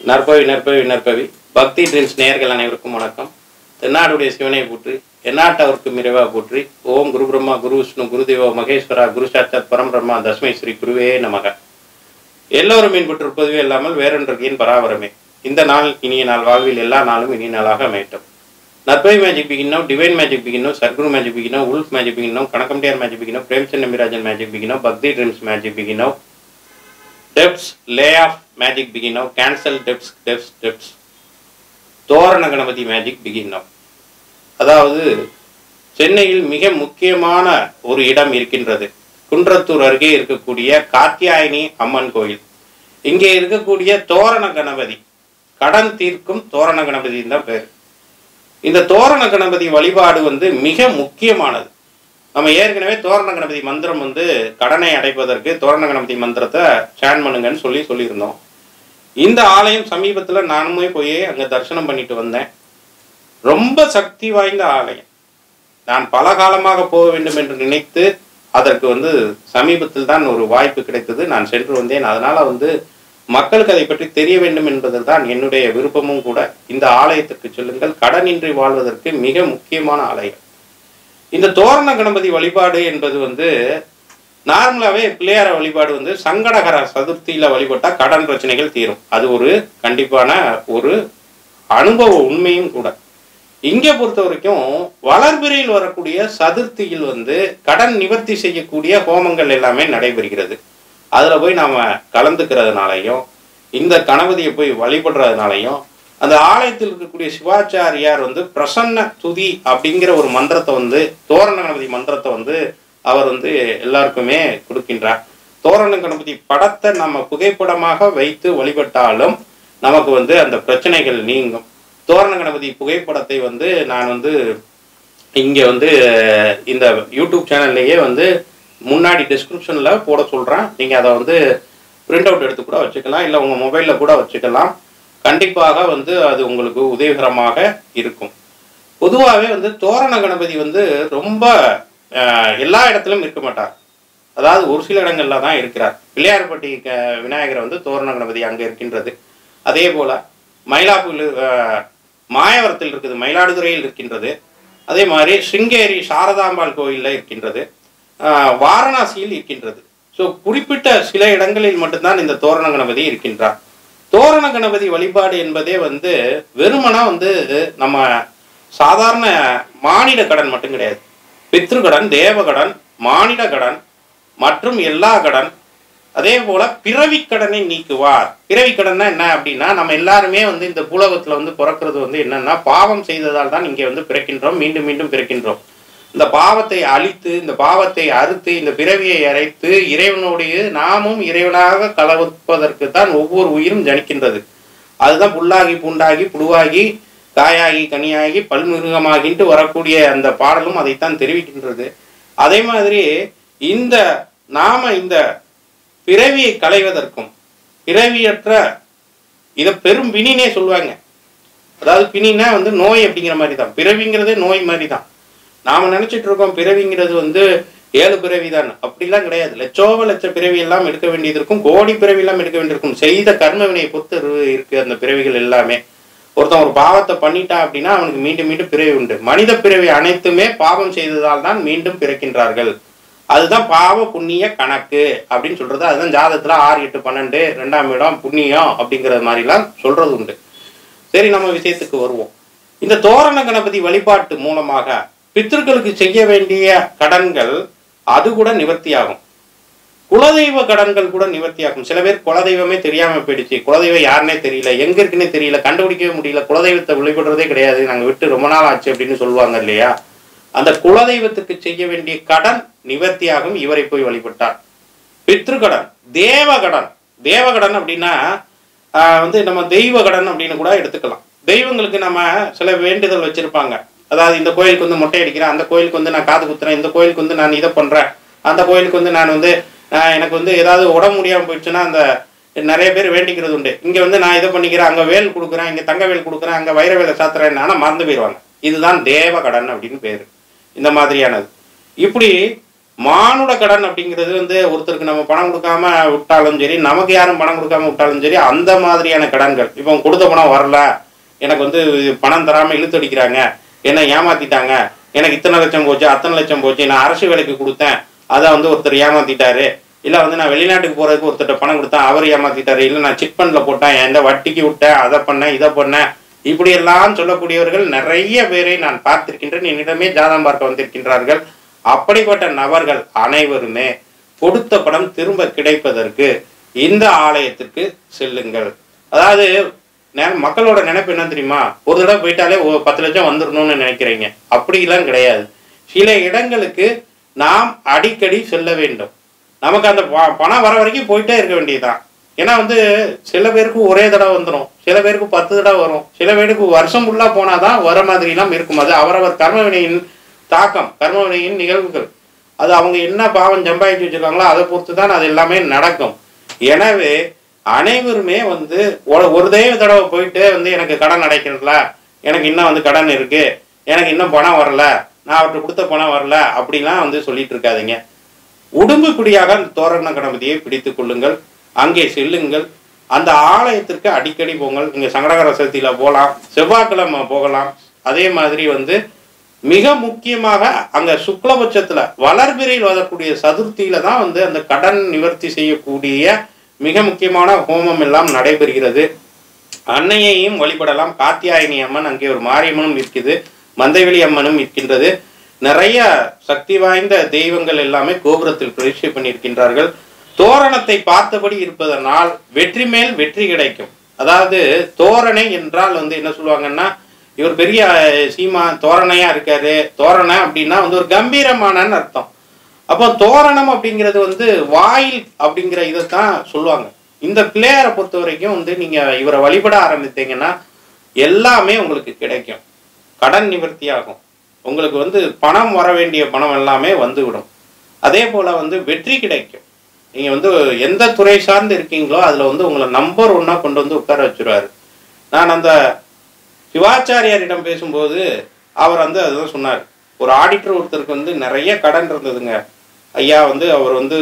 நற்பவி நற்பவி நற்பவி பக்தி ட்ரீம்ஸ் நேயர்கள் அனைவருக்கும் வணக்கம் தென்னாடுடைய சிவனை போற்றி எந்நாட்டவருக்கு மிரவா போற்றி ஓம் குரு பிரம்மா குரு விஷ்ணு குருதேவோ மகேஸ்வரா குரு சாட்சாத் பரம் பிரம்மா தஸ்மை ஸ்ரீ குருவே நமக எல்லோரும் மீன்பட்டிருப்பதுவே இல்லாமல் வேறொன்றின் பராபரமே இந்த நாள் இனிய நாள் வாழ்வில் எல்லா நாளும் இனிய நாளாக அமையட்டும் நற்பவி மேஜிக் பிகினோ டிவைன் மேஜிக் பிகினோ சர்க்குரு மேஜிக் பிகினோ உல்ஃப் மேஜிக் பிகினோ கணக்கம்டியார் மேஜிக் பிகினோ பிரேம்சந்த் நம்பிராஜன் மேஜிக் பிகினோ பக்தி ட்ரீம்ஸ் மேஜிக் பிகினோ டெப்ஸ் லே ஆஃப் மேஜிக் பிகினோ கேன்சல் டெப்ஸ் டெப்ஸ் டெப்ஸ் தோரண கணபதி மேஜிக் பிகினோ அதாவது சென்னையில் மிக முக்கியமான ஒரு இடம் இருக்கின்றது குன்றத்தூர் அருகே இருக்கக்கூடிய காத்தியாயினி அம்மன் கோயில் இங்கே இருக்கக்கூடிய தோரண கணபதி கடன் தீர்க்கும் தோரண கணபதின்னு தான் பேர் இந்த தோரண கணபதி வழிபாடு வந்து மிக முக்கியமானது நம்ம ஏற்கனவே தோரண கணபதி மந்திரம் வந்து கடனை அடைப்பதற்கு தோரண கணபதி மந்திரத்தை சேன் பண்ணுங்கன்னு சொல்லி சொல்லியிருந்தோம் இந்த ஆலயம் சமீபத்தில் நானுமே போய் அங்கே தரிசனம் பண்ணிட்டு வந்தேன் ரொம்ப சக்தி வாய்ந்த ஆலயம் நான் பல காலமாக போக வேண்டும் என்று நினைத்து அதற்கு வந்து சமீபத்தில் தான் ஒரு வாய்ப்பு கிடைத்தது நான் சென்று வந்தேன் அதனால வந்து மக்களுக்கு அதை பற்றி தெரிய வேண்டும் என்பதில் தான் என்னுடைய விருப்பமும் கூட இந்த ஆலயத்திற்கு செல்லுங்கள் கடனின்றி வாழ்வதற்கு மிக முக்கியமான ஆலயம் இந்த தோரண கணபதி வழிபாடு என்பது வந்து நார்மலாகவே பிள்ளையார வழிபாடு வந்து சங்கடகர சதுர்த்தியில வழிபட்டா கடன் பிரச்சனைகள் தீரும் அது ஒரு கண்டிப்பான ஒரு அனுபவ உண்மையும் கூட இங்கே பொறுத்த வரைக்கும் வளர்பிறையில் வரக்கூடிய சதுர்த்தியில் வந்து கடன் நிவர்த்தி செய்யக்கூடிய ஹோமங்கள் எல்லாமே நடைபெறுகிறது அதுல போய் நாம கலந்துக்கிறதுனாலையும் இந்த கணபதியை போய் வழிபடுறதுனாலையும் அந்த ஆலயத்தில் இருக்கக்கூடிய சிவாச்சாரியார் வந்து பிரசன்ன துதி அப்படிங்கிற ஒரு மந்திரத்தை வந்து தோரண கணபதி மந்திரத்தை வந்து அவர் வந்து எல்லாருக்குமே கொடுக்கின்றார் தோரண கணபதி படத்தை நம்ம புகைப்படமாக வைத்து வழிபட்டாலும் நமக்கு வந்து அந்த பிரச்சனைகள் நீங்கும் தோரண கணபதி புகைப்படத்தை வந்து நான் வந்து இங்கே வந்து இந்த யூடியூப் சேனல்லையே வந்து முன்னாடி டிஸ்கிரிப்ஷனில் போட சொல்கிறேன் நீங்கள் அதை வந்து பிரிண்ட் அவுட் எடுத்து கூட வச்சுக்கலாம் இல்லை உங்கள் மொபைலில் கூட வச்சுக்கலாம் கண்டிப்பாக வந்து அது உங்களுக்கு உதவிகரமாக இருக்கும் பொதுவாகவே வந்து தோரண கணபதி வந்து ரொம்ப அஹ், எல்லா இடத்திலும் இருக்க மாட்டார் அதாவது ஒரு சில இடங்கள்ல தான் இருக்கிறார் பிள்ளையார்பட்டி க- விநாயகர் வந்து தோரண கணபதி அங்கே இருக்கின்றது அதே போல மயிலாப்பூர் அஹ், மாயவரத்தில் இருக்குது மயிலாடுதுறையில் இருக்கின்றது அதே மாதிரி சிங்கேரி சாரதாம்பாள் கோயிலில் இருக்கின்றது ஆஹ் வாரணாசியில் இருக்கின்றது ஸோ குறிப்பிட்ட சில இடங்களில் மட்டும்தான் இந்த தோரண கணபதி இருக்கின்றார் தோரண கணபதி வழிபாடு என்பதே வந்து வெறுமனா வந்து நம்ம சாதாரண மானிட கடன் மட்டும் கிடையாது பித்ருகடன் தேவகடன் மானிட கடன் மற்றும் எல்லா கடன் அதே போல பிறவி கடனை நீக்குவார் பிறவி கடன்னா என்ன அப்படின்னா நம்ம எல்லாருமே வந்து இந்த பூலகத்துல வந்து பிறக்கிறது வந்து என்னன்னா பாவம் செய்ததால் தான் இங்கே வந்து பிறக்கின்றோம் மீண்டும் மீண்டும் பிறக்கின்றோம் இந்த பாவத்தை அழித்து இந்த பாவத்தை அறுத்து இந்த பிறவியை அரைத்து இறைவனுடைய நாமும் இறைவனாக கலப்பதற்கு தான் ஒவ்வொரு உயிரும் ஜனிக்கின்றது அதுதான் புல்லாகி பூண்டாகி புழுவாகி காயாகி கனியாகி பல்மிருகமாகின்ட்டு வரக்கூடிய அந்த பாடலும் அதைத்தான் தெரிவிக்கின்றது அதே மாதிரி இந்த நாம இந்த பிறவியை களைவதற்கும் பிறவியற்ற இதை பெரும் பிணினே சொல்லுவாங்க அதாவது பிணினா வந்து நோய் அப்படிங்கிற மாதிரி தான் பிறவிங்கிறதே நோய் மாதிரி தான் நாம நினைச்சிட்டு இருக்கோம் பிறவிங்கிறது வந்து ஏழு பிறவி தான் அப்படிலாம் கிடையாது லட்சோப லட்ச பிறவி எல்லாம் எடுக்க வேண்டியது இருக்கும் கோடி பிறவி எல்லாம் எடுக்க வேண்டியிருக்கும் செய்த கர்ம வினையை பொறுத்து இரு- இருக்கு அந்த பிறவிகள் எல்லாமே ஒருத்தன் ஒரு பாவத்தை பண்ணிட்டான் அப்படின்னா அவனுக்கு மீண்டும் மீண்டும் பிறவி உண்டு மனித பிறவி அனைத்துமே பாவம் செய்ததால் தான் மீண்டும் பிறக்கின்றார்கள் அதுதான் பாவ புண்ணிய கணக்கு அப்படின்னு சொல்றது அதுதான் ஜாதகத்துல ஆறு எட்டு பன்னெண்டு ரெண்டாம் இடம் புண்ணியம் அப்படிங்கிறது மாதிரிலாம் சொல்றது உண்டு சரி நம்ம விஷயத்துக்கு வருவோம் இந்த தோரண கணபதி வழிபாட்டு மூலமாக பித்தர்களுக்கு செய்ய வேண்டிய கடன்கள் அது கூட நிவர்த்தியாகும் குலதெய்வ கடன்கள் கூட நிவர்த்தியாகும் சில பேர் குலதெய்வமே தெரியாம போயிடுச்சு குலதெய்வம் யாருன்னே தெரியல எங்க இருக்குன்னே தெரியல கண்டுபிடிக்கவே முடியல குலதெய்வத்தை வழிபடுறதே கிடையாது நாங்க விட்டு ரொம்ப நாள் ஆச்சு அப்படின்னு சொல்லுவாங்க இல்லையா அந்த குலதெய்வத்துக்கு செய்ய வேண்டிய கடன் நிவர்த்தியாகும் இவரை போய் வழிபட்டார் பித்ருகடன் தேவகடன் தேவகடன் அப்படின்னா ஆஹ், வந்து நம்ம தெய்வ கடன் அப்படின்னு கூட எடுத்துக்கலாம் தெய்வங்களுக்கு நம்ம சில வேண்டுதல் வச்சிருப்பாங்க அதாவது இந்த கோயிலுக்கு வந்து மொட்டை அடிக்கிறேன் அந்த கோயிலுக்கு வந்து நான் காது குத்துறேன் இந்த கோயிலுக்கு வந்து நான் இதை பண்றேன் அந்த கோயிலுக்கு வந்து நான் வந்து ஆஹ், எனக்கு வந்து ஏதாவது உடம்பு முடியாம போயிடுச்சுன்னா அந்த நிறைய பேர் வேண்டிக்கிறது உண்டு இங்க வந்து நான் இதை பண்ணிக்கிறேன் அங்க வேல் கொடுக்குறேன் இங்க தங்க வேல் கொடுக்குறேன் அங்க வைர வேலை சாத்துறேன் ஆனா மறந்து போயிடுவாங்க இதுதான் தேவ கடன் அப்படின்னு பேரு இந்த மாதிரியானது இப்படி மானுட கடன் அப்படிங்கிறது வந்து ஒருத்தருக்கு நம்ம பணம் கொடுக்காம விட்டாலும் சரி நமக்கு யாரும் பணம் கொடுக்காம விட்டாலும் சரி அந்த மாதிரியான கடன்கள் இப்போ கொடுத்த பணம் வரல எனக்கு வந்து பணம் தராம இழுத்தடிக்கிறாங்க என்னை ஏமாத்திட்டாங்க எனக்கு இத்தனை லட்சம் போச்சு அத்தனை லட்சம் போச்சு நான் அரசு வேலைக்கு கொடுத்தேன் அதை வந்து ஒருத்தர் ஏமாத்திட்டாரு இல்ல வந்து நான் வெளிநாட்டுக்கு போறதுக்கு ஒருத்தர்ட்ட பணம் கொடுத்தேன் அவர் ஏமாத்திட்டாரு இல்ல நான் சிட் ஃபண்ட்ல போட்டேன் எந்த வட்டிக்கு விட்டேன் அதை பண்ணேன் இதை பண்ணேன் இப்படி எல்லாம் சொல்லக்கூடியவர்கள் நிறைய பேரை நான் பார்த்திருக்கின்றேன் என்னிடமே ஜாதகம் பார்க்க வந்திருக்கின்றார்கள் அப்படிப்பட்ட நபர்கள் அனைவருமே கொடுத்த பணம் திரும்ப கிடைப்பதற்கு இந்த ஆலயத்திற்கு செல்லுங்கள் அதாவது நே- மக்களோட நினைப்பு என்ன தெரியுமா ஒரு தடவை போயிட்டாலே ஒரு பத்து லட்சம் வந்துடணும்னு நினைக்கிறீங்க அப்படிலாம் கிடையாது சில இடங்களுக்கு நாம் அடிக்கடி செல்ல வேண்டும் நமக்கு அந்த ப- பணம் வர வரைக்கும் போயிட்டே இருக்க வேண்டியதுதான் ஏன்னா வந்து சில பேருக்கு ஒரே தடவை வந்துடும் சில பேருக்கு பத்து தடவை வரும் சில பேருக்கு வருஷம் ஃபுல்லாக போனாதான் வர மாதிரிலாம் இருக்கும் அது அவரவர் கர்மவினையின் தாக்கம் கர்மவினையின் நிகழ்வுகள் அது அவங்க என்ன பாவம் சம்பாதிச்சு வச்சிருக்காங்களோ அதை பொறுத்து தான் அது எல்லாமே நடக்கும் எனவே அனைவருமே வந்து ஒரு- ஒரு தெய்வ தடவை போயிட்டு வந்து எனக்கு கடன் அடைக்கிறதுல எனக்கு இன்னும் வந்து கடன் இருக்கு எனக்கு இன்னும் பணம் வரல நான் அவர்கிட்ட கொடுத்த பணம் வரல அப்படிலாம் வந்து சொல்லிட்டு இருக்காதீங்க உடும்புக்குடியாக அந்த தோரண கணபதியை பிடித்துக் கொள்ளுங்கள் அங்கே செல்லுங்கள் அந்த ஆலயத்திற்கு அடிக்கடி போங்கள் நீங்க சங்கடகர சதுர்த்தியில போகலாம் செவ்வாய்க்கிழமை போகலாம் அதே மாதிரி வந்து மிக முக்கியமாக அங்க சுக்லபட்சத்துல வளர்பிறையில் வரக்கூடிய சதுர்த்தியில தான் வந்து அந்த கடன் நிவர்த்தி செய்யக்கூடிய மிக முக்கியமான ஹோமம் எல்லாம் நடைபெறுகிறது அன்னையையும் வழிபடலாம் காத்தியாயினி அம்மன் அங்கே ஒரு மாரியம்மனும் இருக்குது மந்தைவெளி அம்மனும் இருக்கின்றது நிறைய சக்தி வாய்ந்த தெய்வங்கள் எல்லாமே கோபுரத்தில் பிரதிஷ்டை பண்ணியிருக்கின்றார்கள் தோரணத்தை பார்த்தபடி இருப்பதனால் வெற்றி மேல் வெற்றி கிடைக்கும் அதாவது தோரணை என்றால் வந்து என்ன சொல்லுவாங்கன்னா இவர் பெரிய அஹ், சீமா தோரணையா இருக்காரு தோரணை அப்படின்னா வந்து ஒரு கம்பீரமானன்னு அர்த்தம் அப்போ தோரணம் அப்படிங்கிறது வந்து வாயில் அப்படிங்கிற இதைத்தான் சொல்லுவாங்க இந்த பிள்ளையாரை பொறுத்த வரைக்கும் வந்து நீங்க இவரை வழிபட ஆரம்பித்தீங்கன்னா எல்லாமே உங்களுக்கு கிடைக்கும் கடன் நிவர்த்தி ஆகும் உங்களுக்கு வந்து பணம் வர வேண்டிய பணம் எல்லாமே வந்துவிடும் அதே போல வந்து வெற்றி கிடைக்கும் நீங்க வந்து எந்த துறை சார்ந்து இருக்கீங்களோ அதுல வந்து உங்களை நம்பர் ஒன்னா கொண்டு வந்து உட்கார வச்சிருவாரு நான் அந்த சிவாச்சாரியாரிடம் பேசும்போது அவர் வந்து அதுதான் சொன்னார் ஒரு ஆடிட்டர் ஒருத்தருக்கு வந்து நிறைய கடன் இருந்ததுங்க ஐயா வந்து அவர் வந்து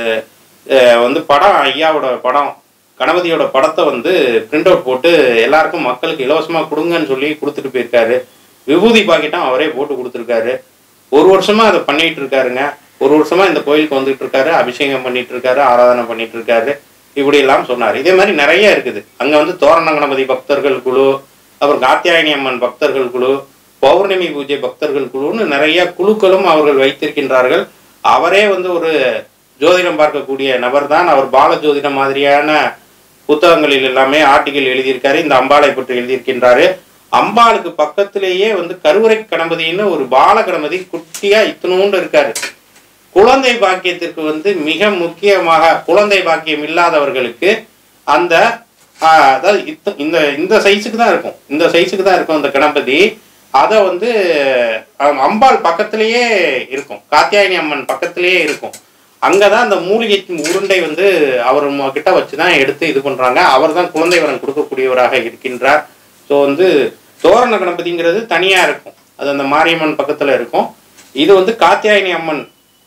அஹ், வந்து படம் ஐயாவோட படம் கணபதியோட படத்தை வந்து பிரிண்ட் அவுட் போட்டு எல்லாருக்கும் மக்களுக்கு இலவசமா கொடுங்கன்னு சொல்லி கொடுத்துட்டு போயிருக்காரு விபூதி பாக்கெட்டும் அவரே போட்டு கொடுத்துருக்காரு ஒரு வருஷமா அதை பண்ணிட்டு இருக்காருங்க ஒரு வருஷமா இந்த கோயிலுக்கு வந்துட்டு இருக்காரு அபிஷேகம் பண்ணிட்டு இருக்காரு ஆராதனை பண்ணிட்டு இருக்காரு இப்படி எல்லாம் சொன்னார் இதே மாதிரி நிறைய இருக்குது அங்க வந்து தோரண கணபதி பக்தர்கள் குழு அப்புறம் காத்தியாயனி அம்மன் பக்தர்கள் குழு பௌர்ணமி பூஜை பக்தர்கள் குழுன்னு நிறைய குழுக்களும் அவர்கள் வைத்திருக்கின்றார்கள் அவரே வந்து ஒரு ஜோதிடம் பார்க்கக்கூடிய நபர் தான் அவர் பால ஜோதிடம் மாதிரியான புத்தகங்களில் எல்லாமே ஆர்டிகல் எழுதியிருக்காரு இந்த அம்பாளை பற்றி எழுதியிருக்கின்றாரு அம்பாளுக்கு பக்கத்திலேயே வந்து கருவறை கணபதின்னு ஒரு பால கணபதி குட்டியா இத்தனூண்டு இருக்காரு குழந்தை பாக்கியத்திற்கு வந்து மிக முக்கியமாக குழந்தை பாக்கியம் இல்லாதவர்களுக்கு அந்த ஆஹ், அதாவது இத்த- இந்த இந்த சைஸுக்கு தான் இருக்கும் இந்த சைஸுக்கு தான் இருக்கும் அந்த கணபதி அதை வந்து அம்- அம்பாள் பக்கத்திலேயே இருக்கும் காத்தியாயனி அம்மன் பக்கத்திலேயே இருக்கும் அங்கதான் அந்த மூலிகை உருண்டை வந்து அவர் ம- கிட்ட வச்சுதான் எடுத்து இது பண்றாங்க அவர் தான் குழந்தை வரம் கொடுக்கக்கூடியவராக இருக்கின்றார் ஸோ வந்து தோரண கணபதிங்கிறது தனியா இருக்கும் அது அந்த மாரியம்மன் பக்கத்துல இருக்கும் இது வந்து காத்தியாயனி அம்மன்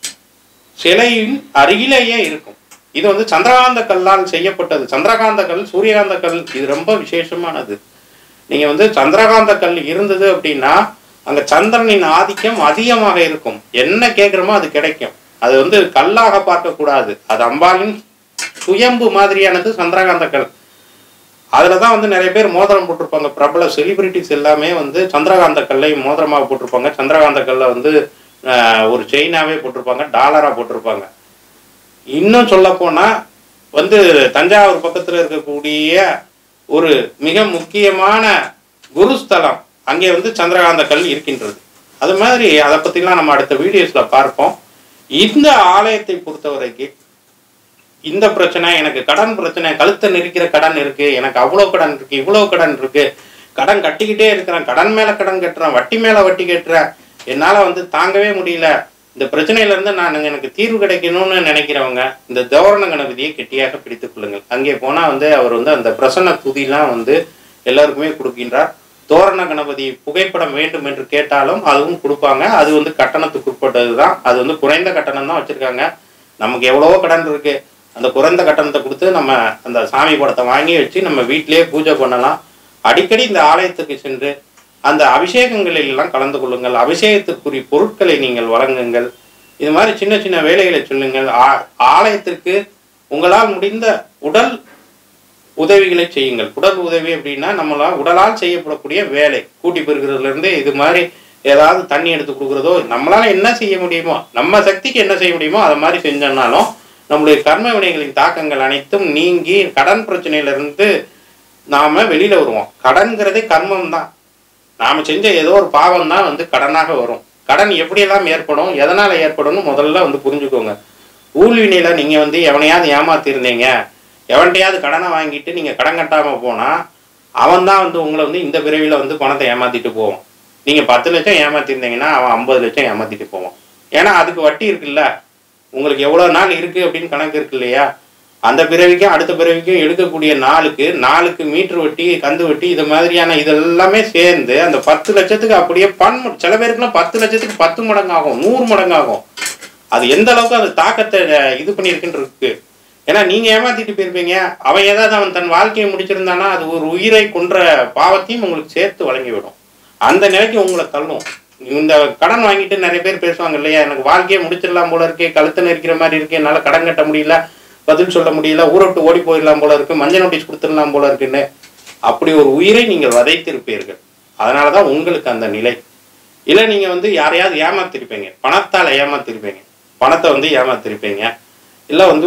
சிலையின் அருகிலேயே இருக்கும் இது வந்து சந்திரகாந்த கல்லால் செய்யப்பட்டது சந்திரகாந்த கல் சூரியகாந்த கல் இது ரொம்ப விசேஷமானது நீங்க வந்து சந்திரகாந்த கல் இருந்தது அப்படின்னா அங்க சந்திரனின் ஆதிக்கம் அதிகமாக இருக்கும் என்ன கேட்குறோமோ அது கிடைக்கும் அது வந்து கல்லாக பார்க்கக்கூடாது அது அம்பாளின் சுயம்பு மாதிரியானது சந்திரகாந்த கல் அதில் தான் வந்து நிறைய பேர் மோதிரம் போட்டிருப்பாங்க பிரபல செலிபிரிட்டிஸ் எல்லாமே வந்து சந்திரகாந்த கல்லை மோதிரமாக போட்டிருப்பாங்க சந்திரகாந்த கல்லை வந்து ஆஹ், ஒரு செயினாவே போட்டிருப்பாங்க டாலராக போட்டிருப்பாங்க இன்னும் சொல்ல போனா வந்து தஞ்சாவூர் பக்கத்துல இருக்கக்கூடிய ஒரு மிக முக்கியமான குருஸ்தலம் அங்கே வந்து சந்திரகாந்த கல் இருக்கின்றது அது மாதிரி அதை பத்திலாம் நம்ம அடுத்த வீடியோஸ்ல பார்ப்போம் இந்த ஆலயத்தை பொறுத்த வரைக்கும் இந்த பிரச்சனை எனக்கு கடன் பிரச்சனை கழுத்தை நெரிக்கிற கடன் இருக்கு எனக்கு அவ்வளோ கடன் இருக்கு இவ்வளோ கடன் இருக்கு கடன் கட்டிக்கிட்டே இருக்கிறேன் கடன் மேல கடன் கட்டுறேன் வட்டி மேல வட்டி கட்டுறேன் என்னால வந்து தாங்கவே முடியல இந்த பிரச்சனையில இருந்து நான் எனக்கு தீர்வு கிடைக்கணும்னு நினைக்கிறவங்க இந்த தோரண கணபதியை கெட்டியாக பிடித்துக் கொள்ளுங்கள் அங்கே போனா வந்து அவர் வந்து அந்த பிரசன்ன துதிலாம் வந்து எல்லாருக்குமே கொடுக்கின்றார் தோரண கணபதி புகைப்படம் வேண்டும் என்று கேட்டாலும் அதுவும் கொடுப்பாங்க அது வந்து கட்டணத்துக்கு உட்பட்டது தான் அது வந்து குறைந்த கட்டணம் தான் வச்சுருக்காங்க நமக்கு எவ்வளவோ கடன் இருக்கு அந்த குறைந்த கட்டணத்தை கொடுத்து நம்ம அந்த சாமி படத்தை வாங்கி வச்சு நம்ம வீட்டிலேயே பூஜை பண்ணலாம் அடிக்கடி இந்த ஆலயத்துக்கு சென்று அந்த அபிஷேகங்களில் எல்லாம் கலந்து கொள்ளுங்கள் அபிஷேகத்துக்குரிய பொருட்களை நீங்கள் வழங்குங்கள் இது மாதிரி சின்ன சின்ன வேலைகளை சொல்லுங்கள் ஆ- ஆலயத்திற்கு உங்களால் முடிந்த உடல் உதவிகளை செய்யுங்கள் உடல் உதவி அப்படின்னா நம்மளால் உடலால் செய்யப்படக்கூடிய வேலை கூட்டி பெருக்கிறதுல இருந்து இது மாதிரி ஏதாவது தண்ணி எடுத்து கொடுக்குறதோ நம்மளால என்ன செய்ய முடியுமோ நம்ம சக்திக்கு என்ன செய்ய முடியுமோ அதை மாதிரி செஞ்சோம்னாலும் நம்மளுடைய கர்ம வினைகளின் தாக்கங்கள் அனைத்தும் நீங்கி கடன் பிரச்சனையில இருந்து நாம வெளியில வருவோம் கடன்கிறதே கர்மம் தான் நாம செஞ்ச ஏதோ ஒரு பாவம் தான் வந்து கடனாக வரும் கடன் எப்படியெல்லாம் ஏற்படும் எதனால ஏற்படும்னு முதல்ல வந்து புரிஞ்சுக்கோங்க ஊழ்வினையில நீங்க வந்து எவனையாவது ஏமாத்திருந்தீங்க எவன்கிட்டயாவது கடனை வாங்கிட்டு நீங்க கடன் கட்டாம போனா அவன் தான் வந்து உங்களை வந்து இந்த பிறவியில வந்து பணத்தை ஏமாத்திட்டு போவான் நீங்க பத்து லட்சம் ஏமாத்திருந்தீங்கன்னா அவன் ஐம்பது லட்சம் ஏமாத்திட்டு போவான் ஏன்னா அதுக்கு வட்டி இருக்குல்ல உங்களுக்கு எவ்வளவு நாள் இருக்கு அப்படின்னு கணக்கு இருக்கு இல்லையா அந்த பிறவிக்கும் அடுத்த பிறவிக்கும் எடுக்கக்கூடிய நாளுக்கு நாளுக்கு மீட்டர் வட்டி கந்து வட்டி இது மாதிரியான இதெல்லாமே சேர்ந்து அந்த பத்து லட்சத்துக்கு அப்படியே பன்ம சில பேருக்குலாம் பத்து லட்சத்துக்கு பத்து மடங்கு ஆகும் நூறு மடங்கு ஆகும் அது எந்த அளவுக்கு அது தாக்கத்தை அஹ், இது பண்ணியிருக்குன்னு இருக்கு ஏன்னா நீங்க ஏமாத்திட்டு போயிருப்பீங்க அவன் ஏதாவது அவன் தன் வாழ்க்கையை முடிச்சிருந்தானா அது ஒரு உயிரை கொன்ற பாவத்தையும் உங்களுக்கு சேர்த்து வழங்கிவிடும் அந்த நிலைக்கு உங்களை தள்ளும் இந்த கடன் வாங்கிட்டு நிறைய பேர் பேசுவாங்க இல்லையா எனக்கு வாழ்க்கையை முடிச்சிடலாம் போல இருக்கே கழுத்து நெரிக்கிற மாதிரி இருக்கு என்னால கடன் கட்ட முடியல பதில் சொல்ல முடியல ஊரை விட்டு ஓடி போயிடலாம் போல இருக்கு மஞ்சள் நோட்டீஸ் கொடுத்துடலாம் போல இருக்குன்னு அப்படி ஒரு உயிரை நீங்கள் வதைத்திருப்பீர்கள் அதனாலதான் உங்களுக்கு அந்த நிலை இல்லை நீங்க வந்து யாரையாவது ஏமாத்திருப்பீங்க பணத்தால ஏமாத்திருப்பீங்க பணத்தை வந்து ஏமாத்திருப்பீங்க இல்லை வந்து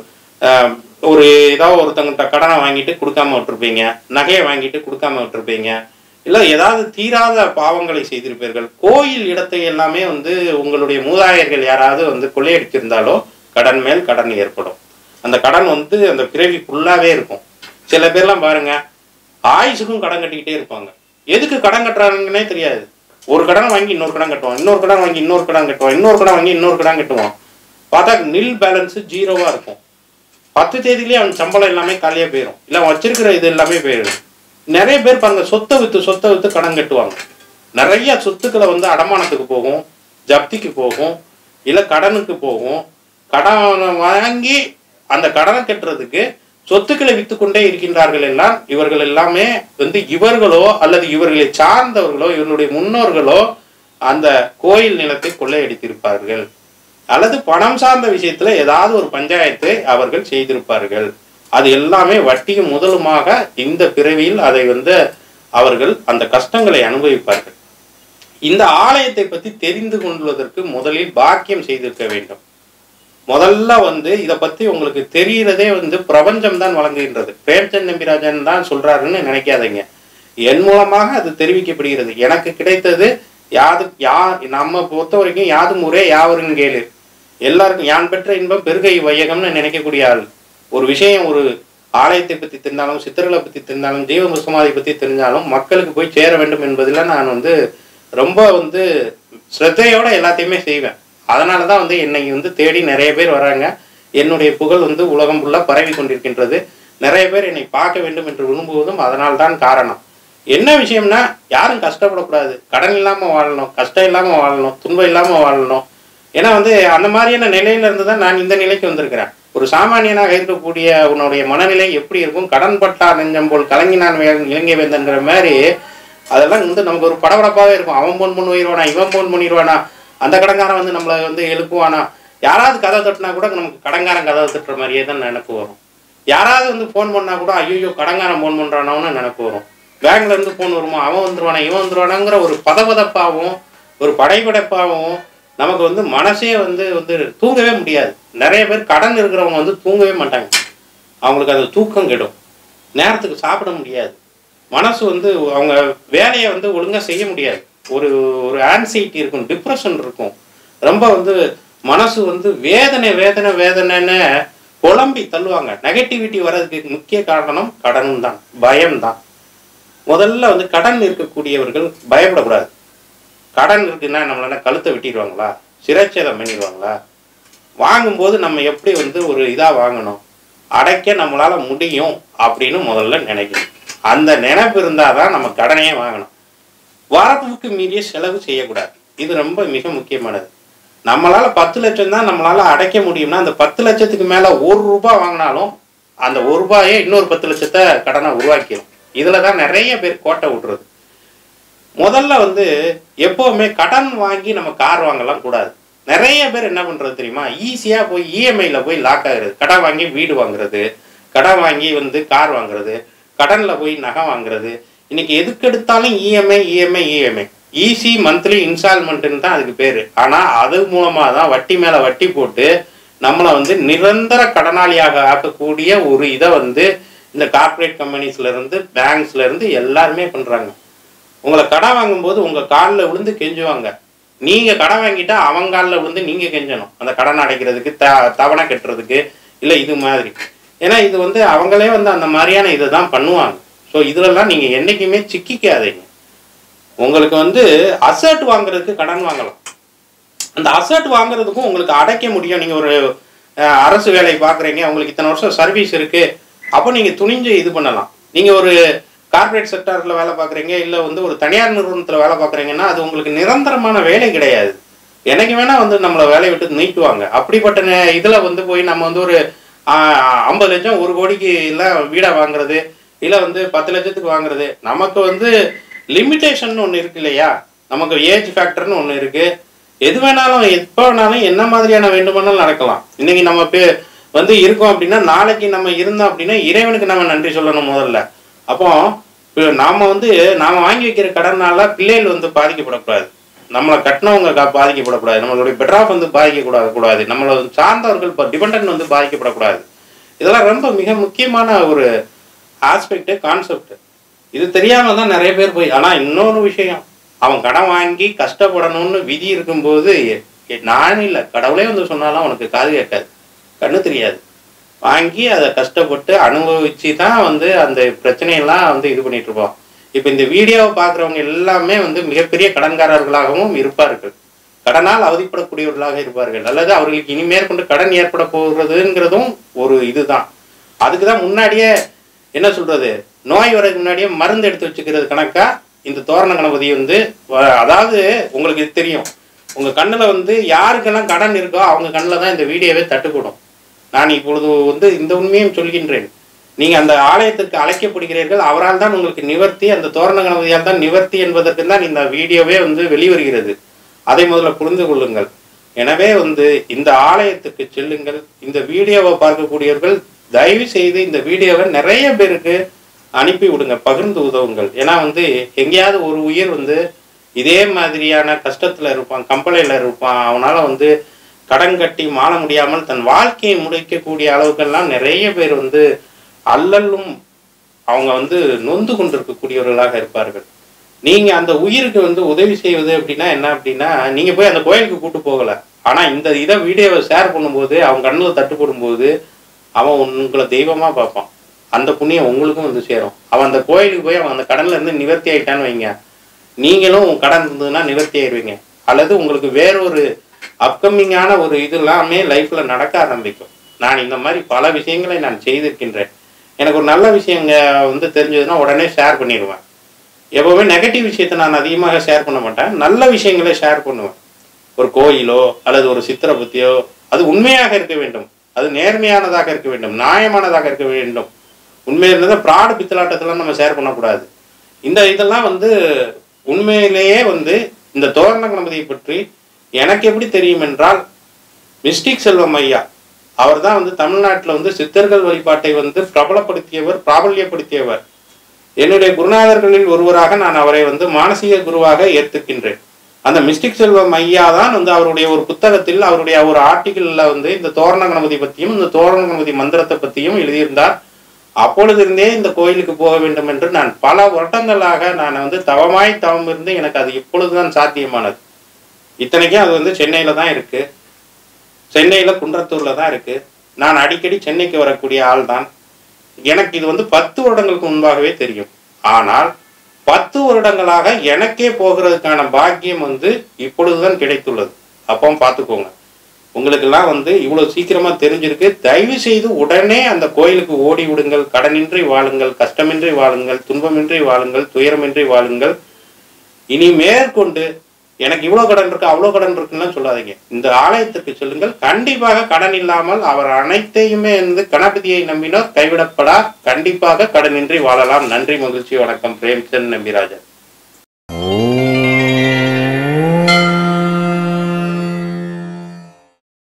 ஆஹ், ஒரு ஏதாவது ஒருத்தங்கிட்ட கடனை வாங்கிட்டு கொடுக்காம விட்டுருப்பீங்க நகையை வாங்கிட்டு கொடுக்காம விட்டுருப்பீங்க இல்லை ஏதாவது தீராத பாவங்களை செய்திருப்பீர்கள் கோயில் இடத்தை எல்லாமே வந்து உங்களுடைய மூதாதையர்கள் யாராவது வந்து கொள்ளையடிச்சிருந்தாலோ கடன் மேல் கடன் ஏற்படும் அந்த கடன் வந்து அந்த பிறவி ஃபுல்லாவே இருக்கும் சில பேர்லாம் பாருங்க ஆயுசுக்கும் கடன் கட்டிக்கிட்டே இருப்பாங்க எதுக்கு கடன் கட்டுறாங்கன்னே தெரியாது ஒரு கடன் வாங்கி இன்னொரு கடன் கட்டுவான் இன்னொரு கடன் வாங்கி இன்னொரு கடன் கட்டுவான் இன்னொரு கடன் வாங்கி இன்னொரு கடன் கட்டுவான் பார்த்தா நில் பேலன்ஸ் ஜீரோவா இருக்கும் பத்து தேதியிலேயே அவன் சம்பளம் எல்லாமே காலியா போயிடும் இல்ல அவன் வச்சிருக்கிற இது எல்லாமே போயிடும் நிறைய பேர் பாருங்க சொத்தை வித்து சொத்தை வித்து கடன் கட்டுவாங்க நிறைய சொத்துக்களை வந்து அடமானத்துக்கு போகும் ஜப்திக்கு போகும் இல்ல கடனுக்கு போகும் கடன் வாங்கி அந்த கடனை கட்டுறதுக்கு சொத்துக்களை வித்துக்கொண்டே இருக்கின்றார்கள் எல்லாம் இவர்கள் எல்லாமே வந்து இவர்களோ அல்லது இவர்களை சார்ந்தவர்களோ இவர்களுடைய முன்னோர்களோ அந்த கோயில் நிலத்தை கொள்ளையடித்திருப்பார்கள் அல்லது பணம் சார்ந்த விஷயத்துல ஏதாவது ஒரு பஞ்சாயத்தை அவர்கள் செய்திருப்பார்கள் அது எல்லாமே வட்டியும் முதலுமாக இந்த பிறவியில் அதை வந்து அவர்கள் அந்த கஷ்டங்களை அனுபவிப்பார்கள் இந்த ஆலயத்தை பத்தி தெரிந்து கொள்வதற்கு முதலில் பாக்கியம் செய்திருக்க வேண்டும் முதல்ல வந்து இதை பத்தி உங்களுக்கு தெரிகிறதே வந்து பிரபஞ்சம் தான் வழங்குகின்றது பிரேம்சந்த் நம்பிராஜன் தான் சொல்றாருன்னு நினைக்காதீங்க என் மூலமாக அது தெரிவிக்கப்படுகிறது எனக்கு கிடைத்தது யாது யா நம்ம பொறுத்த வரைக்கும் யாது முறை யாவரும் கேளு எல்லாருக்கும் யான் பெற்ற இன்பம் பெருகை வையகம்னு நினைக்கக்கூடிய ஆள் ஒரு விஷயம் ஒரு ஆலயத்தை பத்தி தெரிந்தாலும் சித்தர்களை பத்தி தெரிந்தாலும் ஜீவ சமாதி பத்தி தெரிஞ்சாலும் மக்களுக்கு போய் சேர வேண்டும் என்பதில் நான் வந்து ரொம்ப வந்து ஸ்ரத்தையோட எல்லாத்தையுமே செய்வேன் அதனால தான் வந்து என்னை வந்து தேடி நிறைய பேர் வராங்க என்னுடைய புகழ் வந்து உலகம் ஃபுல்லாக பரவி கொண்டிருக்கின்றது நிறைய பேர் என்னை பார்க்க வேண்டும் என்று விரும்புவதும் அதனால் தான் காரணம் என்ன விஷயம்னா யாரும் கஷ்டப்படக்கூடாது கடன் இல்லாமல் வாழணும் கஷ்டம் இல்லாமல் வாழணும் துன்பம் இல்லாமல் வாழணும் ஏன்னா வந்து அந்த மாதிரியான நிலையில இருந்து தான் நான் இந்த நிலைக்கு வந்திருக்கிறேன் ஒரு சாமானியனாக இருக்கக்கூடிய உன்னுடைய மனநிலை எப்படி இருக்கும் கடன் பட்டார் நெஞ்சம் போல் கலங்கினான் வே- இலங்கை வேந்தன்ற மாதிரி அதெல்லாம் வந்து நமக்கு ஒரு படபடப்பாகவே இருக்கும் அவன் போன் பண்ணிடுவானா இவன் போன் பண்ணிடுவானா அந்த கடன்காரன் வந்து நம்மளை வந்து எழுப்புவானா யாராவது கதை தட்டினா கூட நமக்கு கடன்காரன் கதை தட்டுற மாதிரியே தான் நினைப்பு வரும் யாராவது வந்து ஃபோன் பண்ணா கூட ஐயோ கடன்காரன் ஃபோன் பண்றானோன்னு நினைப்பு வரும் பேங்க்ல இருந்து ஃபோன் வருமா அவன் வந்துருவானா இவன் வந்துருவானாங்கிற ஒரு பதபதப்பாகவும் ஒரு படைபடைப்பாகவும் நமக்கு வந்து மனசே வந்து வந்து தூங்கவே முடியாது நிறைய பேர் கடன் இருக்கிறவங்க வந்து தூங்கவே மாட்டாங்க அவங்களுக்கு அது தூக்கம் கெடும் நேரத்துக்கு சாப்பிட முடியாது மனசு வந்து அவங்க வேலையை வந்து ஒழுங்கா செய்ய முடியாது ஒரு ஒரு ஆன்சைட்டி இருக்கும் டிப்ரெஷன் இருக்கும் ரொம்ப வந்து மனசு வந்து வேதனை வேதனை வேதனைன்னு குழம்பி தள்ளுவாங்க நெகட்டிவிட்டி வர்றதுக்கு முக்கிய காரணம் கடன் தான் பயம்தான் முதல்ல வந்து கடன் இருக்கக்கூடியவர்கள் பயப்படக்கூடாது கடன் இருக்குன்னா நம்மளால கழுத்தை வெட்டிடுவாங்களா சிறைச்சேதம் பண்ணிடுவாங்களா வாங்கும்போது நம்ம எப்படி வந்து ஒரு இதாக வாங்கணும் அடைக்க நம்மளால முடியும் அப்படின்னு முதல்ல நினைக்கணும் அந்த நினைப்பு இருந்தால் தான் நம்ம கடனையே வாங்கணும் வரப்புக்கு மீறிய செலவு செய்யக்கூடாது இது ரொம்ப மிக முக்கியமானது நம்மளால பத்து லட்சம் தான் நம்மளால அடைக்க முடியும்னா அந்த பத்து லட்சத்துக்கு மேல ஒரு ரூபாய் வாங்கினாலும் அந்த ஒரு ரூபாயே இன்னொரு பத்து லட்சத்தை கடனை உருவாக்கிடும் இதுல தான் நிறைய பேர் கோட்டை விடுறது முதல்ல வந்து எப்பவுமே கடன் வாங்கி நம்ம கார் வாங்கலாம் கூடாது நிறைய பேர் என்ன பண்றது தெரியுமா ஈஸியா போய் இஎம்ஐல போய் லாக் ஆகுறது கடன் வாங்கி வீடு வாங்குறது கடன் வாங்கி வந்து கார் வாங்குறது கடன்ல போய் நகை வாங்குறது இன்னைக்கு எதுக்கு எடுத்தாலும் EMI EMI EMI easy monthly இன்ஸ்டால்மெண்ட்னு தான் அதுக்கு பேரு ஆனா அது மூலமா தான் வட்டி மேல வட்டி போட்டு நம்மளை வந்து நிரந்தர கடனாளியாக ஆக்கக்கூடிய ஒரு இதை வந்து இந்த கார்ப்பரேட் கம்பெனிஸ்ல இருந்து பேங்க்ஸ்ல இருந்து எல்லாருமே பண்றாங்க உங்களை கடன் வாங்கும்போது உங்க காலில் விழுந்து கெஞ்சுவாங்க நீங்க கடன் வாங்கிட்டா அவங்க காலில் விழுந்து நீங்க கெஞ்சணும் அந்த கடன் அடைக்கிறதுக்கு த தவணை கட்டுறதுக்கு இல்லை இது மாதிரி ஏன்னா இது வந்து அவங்களே வந்து அந்த மாதிரியான இதை தான் பண்ணுவாங்க ஸோ இதுலலாம் நீங்க என்னைக்குமே சிக்கிக்காதீங்க உங்களுக்கு வந்து அசர்ட் வாங்குறதுக்கு கடன் வாங்கலாம் அந்த அசர்ட் வாங்குறதுக்கும் உங்களுக்கு அடைக்க முடியும் நீங்க ஒரு அஹ், அரசு வேலை பார்க்குறீங்க உங்களுக்கு இத்தனை வருஷம் சர்வீஸ் இருக்கு அப்போ நீங்க துணிஞ்சு இது பண்ணலாம் நீங்க ஒரு கார்ப்பரேட் செக்டார்ல வேலை பார்க்குறீங்க இல்லை வந்து ஒரு தனியார் நிறுவனத்தில் வேலை பார்க்குறீங்கன்னா அது உங்களுக்கு நிரந்தரமான வேலை கிடையாது என்னைக்கு வேணா வந்து நம்மளை வேலையை விட்டு நீக்குவாங்க அப்படிப்பட்ட நே- இதுல வந்து போய் நம்ம வந்து ஒரு ஐம்பது லட்சம் ஒரு கோடிக்கு இல்லை வீடை வாங்குறது இல்லை வந்து பத்து லட்சத்துக்கு வாங்குறது நமக்கு வந்து லிமிட்டேஷன் ஒன்று இருக்கு இல்லையா நமக்கு ஏஜ் ஃபேக்டர்னு ஒன்று இருக்கு எது வேணாலும் எப்போ வேணாலும் என்ன மாதிரியான வேண்டுமானாலும் நடக்கலாம் இன்னைக்கு நம்ம பே வந்து இருக்கோம் அப்படின்னா நாளைக்கு நம்ம இருந்தோம் அப்படின்னா இறைவனுக்கு நம்ம நன்றி சொல்லணும் முதல்ல அப்போ இப்ப நாம வந்து நாம வாங்கி வைக்கிற கடனால பிள்ளைகள் வந்து பாதிக்கப்படக்கூடாது நம்மளை கட்டினவங்க கா- பாதிக்கப்படக்கூடாது நம்மளுடைய பெட்டர் ஆஃப் வந்து பாதிக்கக்கூடாது கூடாது நம்மளை வந்து சார்ந்தவர்கள் இப்போ டிபெண்ட் வந்து பாதிக்கப்படக்கூடாது இதெல்லாம் ரொம்ப மிக முக்கியமான ஒரு ஆஸ்பெக்ட் கான்செப்ட் இது தெரியாம தான் நிறைய பேர் போய் ஆனா இன்னொரு விஷயம் அவன் கடன் வாங்கி கஷ்டப்படணும்னு விதி இருக்கும்போது எ- எ- நானும் இல்லை கடவுளே வந்து சொன்னாலும் அவனுக்கு காது கேட்காது கண்ணு தெரியாது வாங்கி அதை கஷ்டப்பட்டு அனுபவிச்சு தான் வந்து அந்த பிரச்சனையெல்லாம் வந்து இது பண்ணிட்டு இருப்போம் இப்போ இந்த வீடியோவை பார்க்குறவங்க எல்லாமே வந்து மிகப்பெரிய கடன்காரர்களாகவும் இருப்பார்கள் கடனால் அவதிப்படக்கூடியவர்களாக இருப்பார்கள் அல்லது அவர்களுக்கு இனி மேற்கொண்டு கடன் ஏற்பட போகிறதுங்கிறதும் ஒரு இதுதான் அதுக்கு தான் முன்னாடியே என்ன சொல்றது நோய் வரதுக்கு முன்னாடியே மருந்து எடுத்து வச்சுக்கிறது கணக்கா இந்த தோரண கணபதி வந்து வ- அதாவது உங்களுக்கு இது தெரியும் உங்க கண்ணுல வந்து யாருக்கெல்லாம் கடன் இருக்கோ அவங்க கண்ணில் தான் இந்த வீடியோவே தட்டுக்கூடும் நான் இப்பொழுது வந்து இந்த உண்மையும் சொல்கின்றேன் நீங்க அந்த ஆலயத்திற்கு அழைக்கப்படுகிறீர்கள் அவரால் தான் உங்களுக்கு நிவர்த்தி அந்த தோரண கணபதியால் தான் நிவர்த்தி என்பதற்கு தான் இந்த வீடியோவே வந்து வெளிவருகிறது அதை முதல்ல புரிந்து கொள்ளுங்கள் எனவே வந்து இந்த ஆலயத்துக்கு செல்லுங்கள் இந்த வீடியோவை பார்க்கக்கூடியவர்கள் தயவு செய்து இந்த வீடியோவை நிறைய பேருக்கு அனுப்பி விடுங்க பகிர்ந்து உதவுங்கள் ஏன்னா வந்து எங்கேயாவது ஒரு உயிர் வந்து இதே மாதிரியான கஷ்டத்துல இருப்பான் கம்பளையில இருப்பான் அவனால வந்து கடன் கட்டி மாள முடியாமல் தன் வாழ்க்கையை முடிக்கக்கூடிய அளவுக்கெல்லாம் நிறைய பேர் வந்து அல்லலும் அவங்க வந்து நொந்து கொண்டிருக்கக்கூடியவர்களாக இருப்பார்கள் நீங்க அந்த உயிருக்கு வந்து உதவி செய்வது அப்படின்னா என்ன அப்படின்னா நீங்க போய் அந்த கோயிலுக்கு கூட்டு போகல ஆனா இந்த இதை வீடியோவை ஷேர் பண்ணும்போது அவன் கண்ணில் தட்டுப்படும் போது அவன் உங்களை தெய்வமா பார்ப்பான் அந்த புண்ணியம் உங்களுக்கும் வந்து சேரும் அவன் அந்த கோயிலுக்கு போய் அவன் அந்த கடன்ல இருந்து நிவர்த்தி ஆயிட்டான்னு வைங்க நீங்களும் உங்க கடன் இருந்ததுன்னா நிவர்த்தி ஆயிடுவீங்க அல்லது உங்களுக்கு வேறொரு அப்கமிங்கான ஒரு இது எல்லாமே லைஃப்ல நடக்க ஆரம்பிக்கும் நான் இந்த மாதிரி பல விஷயங்களை நான் செய்திருக்கின்றேன் எனக்கு ஒரு நல்ல விஷயங்க வந்து தெரிஞ்சதுன்னா உடனே ஷேர் பண்ணிடுவேன் எப்பவுமே நெகட்டிவ் விஷயத்தை நான் அதிகமாக ஷேர் பண்ண மாட்டேன் நல்ல விஷயங்களை ஷேர் பண்ணுவேன் ஒரு கோயிலோ அல்லது ஒரு சித்திர புத்தியோ அது உண்மையாக இருக்க வேண்டும் அது நேர்மையானதாக இருக்க வேண்டும் நியாயமானதாக இருக்க வேண்டும் உண்மையில இருந்தால் ப்ராடு பித்தலாட்டத்தெல்லாம் நம்ம ஷேர் பண்ணக்கூடாது இந்த இதெல்லாம் வந்து உண்மையிலேயே வந்து இந்த தோரண கணபதியை பற்றி எனக்கு எப்படி தெரியும் என்றால் மிஸ்டிக் செல்வம் ஐயா அவர் தான் வந்து தமிழ்நாட்டில் வந்து சித்தர்கள் வழிபாட்டை வந்து பிரபலப்படுத்தியவர் பிராபல்யப்படுத்தியவர் என்னுடைய குருநாதர்களில் ஒருவராக நான் அவரை வந்து மானசீக குருவாக ஏற்றுக்கின்றேன் அந்த மிஸ்டிக் செல்வம் ஐயா தான் வந்து அவருடைய ஒரு புத்தகத்தில் அவருடைய ஒரு ஆர்டிகிள்ல வந்து இந்த தோரண கணபதி பற்றியும் இந்த தோரண கணபதி மந்திரத்தை பற்றியும் எழுதியிருந்தார் அப்பொழுதிருந்தே இந்த கோயிலுக்கு போக வேண்டும் என்று நான் பல வருடங்களாக நான் வந்து தவமாய் தவம் இருந்து எனக்கு அது இப்பொழுதுதான் சாத்தியமானது இத்தனைக்கும் அது வந்து சென்னையில தான் இருக்கு சென்னையில குன்றத்தூர்ல தான் இருக்கு நான் அடிக்கடி சென்னைக்கு வரக்கூடிய ஆள் தான் எனக்கு இது வந்து பத்து வருடங்களுக்கு முன்பாகவே தெரியும் ஆனால் பத்து வருடங்களாக எனக்கே போகிறதுக்கான பாக்கியம் வந்து இப்பொழுதுதான் கிடைத்துள்ளது அப்போ பார்த்துக்கோங்க உங்களுக்கெல்லாம் வந்து இவ்வளவு சீக்கிரமா தெரிஞ்சிருக்கு தயவு செய்து உடனே அந்த கோயிலுக்கு ஓடி விடுங்கள் கடனின்றி வாழுங்கள் கஷ்டமின்றி வாழுங்கள் துன்பமின்றி வாழுங்கள் துயரமின்றி வாழுங்கள் இனி மேற்கொண்டு எனக்கு இவ்வளோ கடன் இருக்கு அவ்வளோ கடன் இருக்குன்னு சொல்லாதீங்க இந்த ஆலயத்திற்கு சொல்லுங்கள் கண்டிப்பாக கடன் இல்லாமல் அவர் அனைத்தையுமே வந்து கணபதியை நம்பினோர் கைவிடப்படார் கண்டிப்பாக கடனின்றி வாழலாம் நன்றி மகிழ்ச்சி வணக்கம் பிரேம்சந்த் நம்பிராஜன்